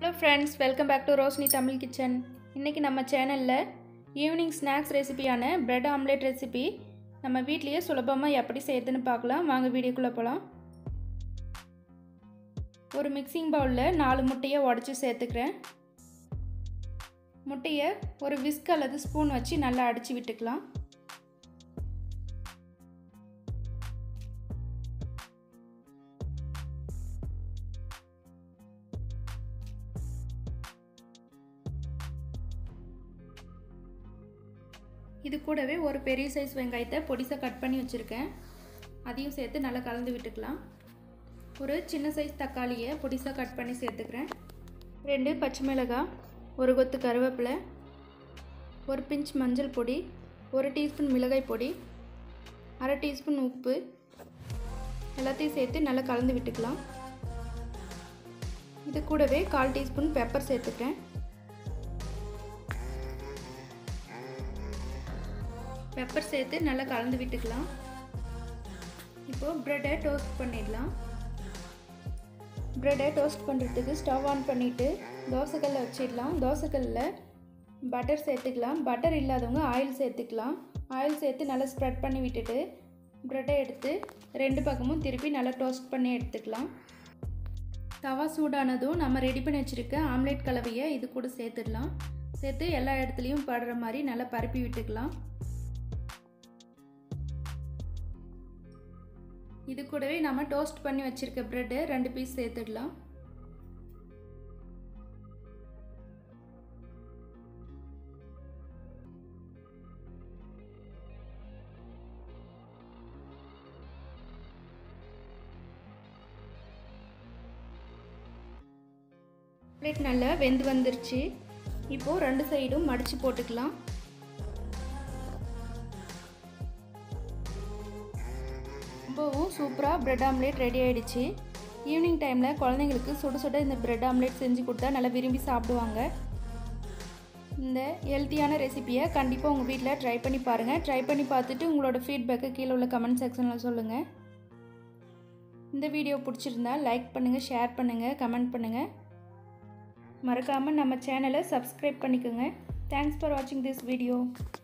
hello friends welcome back to Roshini Tamil kitchen இன்றைக்கி நம்ம சேனலில் ஈவினிங் ஸ்நாக்ஸ் ரெசிபியான பிரெட் ஆம்லேட் ரெசிபி நம்ம வீட்லேயே சுலபமாக எப்படி செய்யறதுன்னு பார்க்கலாம் வாங்க வீடியோக்குள்ளே போகலாம் ஒரு மிக்சிங் பவுலில் நாலு முட்டையை உடச்சி சேர்த்துக்கிறேன் முட்டையை ஒரு விஸ்க் அல்லது ஸ்பூன் வச்சு நல்லா அடித்து விட்டுக்கலாம் இது கூடவே ஒரு பெரிய சைஸ் வெங்காயத்தை பொடிசாக கட் பண்ணி வச்சுருக்கேன் அதையும் சேர்த்து நல்லா கலந்து விட்டுக்கலாம் ஒரு சின்ன சைஸ் தக்காளியை பொடிசாக கட் பண்ணி சேர்த்துக்கிறேன் ரெண்டு பச்சை மிளகாய் ஒரு கொத்து கருவேப்பிலை ஒரு பிஞ்ச் மஞ்சள் பொடி ஒரு டீஸ்பூன் மிளகாய் பொடி அரை டீஸ்பூன் உப்பு எல்லாத்தையும் சேர்த்து நல்லா கலந்து விட்டுக்கலாம் இது கூடவே கால் டீஸ்பூன் பெப்பர் சேர்த்துக்கிறேன் பெப்பர் சேர்த்து நல்லா கலந்து விட்டுக்கலாம் இப்போது ப்ரெட்டை டோஸ்ட் பண்ணிடலாம் ப்ரெட்டை டோஸ்ட் பண்ணுறதுக்கு ஸ்டவ் ஆன் பண்ணிவிட்டு தோசைக்கல்ல வச்சிடலாம் தோசைக்கல்லில் பட்டர் சேர்த்துக்கலாம் பட்டர் இல்லாதவங்க ஆயில் சேர்த்துக்கலாம் ஆயில் சேர்த்து நல்லா ஸ்ப்ரெட் பண்ணி விட்டுட்டு ப்ரெட்டை எடுத்து ரெண்டு பக்கமும் திருப்பி நல்லா டோஸ்ட் பண்ணி எடுத்துக்கலாம் தவா சூடானதும் நம்ம ரெடி பண்ணி வச்சுருக்க ஆம்லேட் கலவையை இது கூட சேர்த்துடலாம் சேர்த்து எல்லா இடத்துலையும் படுற மாதிரி நல்லா பரப்பி விட்டுக்கலாம் இது கூடவே நம்ம டோஸ்ட் பண்ணி வச்சுருக்க ப்ரெட்டு ரெண்டு பீஸ் சேர்த்துடலாம் பிளேட் நல்லா வெந்து வந்துருச்சு இப்போது ரெண்டு சைடும் மடித்து போட்டுக்கலாம் ரொம்பவும் சூப்பராக ப்ரெட் ஆம்லேட் ரெடி ஆகிடுச்சு ஈவினிங் டைமில் குழந்தைங்களுக்கு சுட சுட இந்த ப்ரெட் ஆம்லேட் செஞ்சு கொடுத்தா நல்லா விரும்பி சாப்பிடுவாங்க இந்த ஹெல்த்தியான ரெசிப்பியை கண்டிப்பாக உங்கள் வீட்டில் ட்ரை பண்ணி பாருங்கள் ட்ரை பண்ணி பார்த்துட்டு உங்களோட ஃபீட்பேக்கை கீழே உள்ள கமெண்ட் செக்ஷனில் சொல்லுங்கள் இந்த வீடியோ பிடிச்சிருந்தா லைக் பண்ணுங்கள் ஷேர் பண்ணுங்கள் கமெண்ட் பண்ணுங்கள் மறக்காமல் நம்ம சேனலை சப்ஸ்கிரைப் பண்ணிக்கோங்க தேங்க்ஸ் ஃபார் வாட்சிங் திஸ் வீடியோ